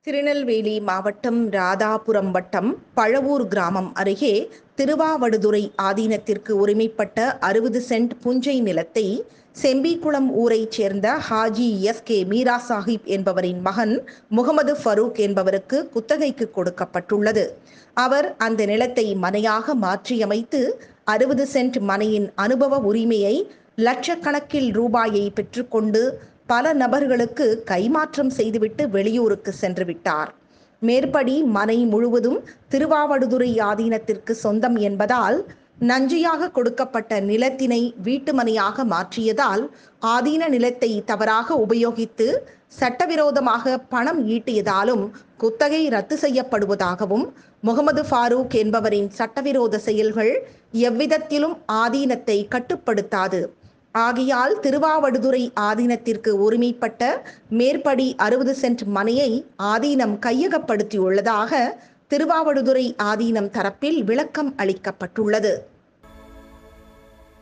திருநெல்வேலி மாவட்டம் ராதாபுரம் வட்டம் பழவூர் கிராமம் அருகே திருவாவடுதுறை ஆதீனத்திற்கு உரிமைப்பட்ட அறுபது சென்ட் புஞ்சை நிலத்தை செம்பிக்குளம் ஊரைச் சேர்ந்த ஹாஜி எஸ் கே மீரா சாஹிப் என்பவரின் மகன் முகமது ஃபரூக் என்பவருக்கு குத்தகைக்கு கொடுக்கப்பட்டுள்ளது அவர் அந்த நிலத்தை மனையாக மாற்றியமைத்து அறுபது சென்ட் மனையின் அனுபவ உரிமையை லட்சக்கணக்கில் ரூபாயை பெற்றுக்கொண்டு பல நபர்களுக்கு கைமாற்றம் செய்துவிட்டு வெளியூருக்கு சென்று விட்டார் மேற்படி மனை முழுவதும் திருவாவடுதுறை ஆதீனத்திற்கு சொந்தம் என்பதால் நஞ்சையாக கொடுக்கப்பட்ட நிலத்தினை வீட்டுமனையாக மாற்றியதால் ஆதீன நிலத்தை தவறாக உபயோகித்து சட்டவிரோதமாக பணம் ஈட்டியதாலும் குத்தகை ரத்து செய்யப்படுவதாகவும் முகமது ஃபாரூக் என்பவரின் சட்டவிரோத செயல்கள் எவ்விதத்திலும் ஆதீனத்தை கட்டுப்படுத்தாது ஆகையால் திருவாவடுதுறை ஆதீனத்திற்கு உரிமைப்பட்ட மேற்படி அறுபது சென்ட் மனையை ஆதீனம் கையகப்படுத்தியுள்ளதாக திருவாவடுதுறை ஆதீனம் தரப்பில் விளக்கம் அளிக்கப்பட்டுள்ளது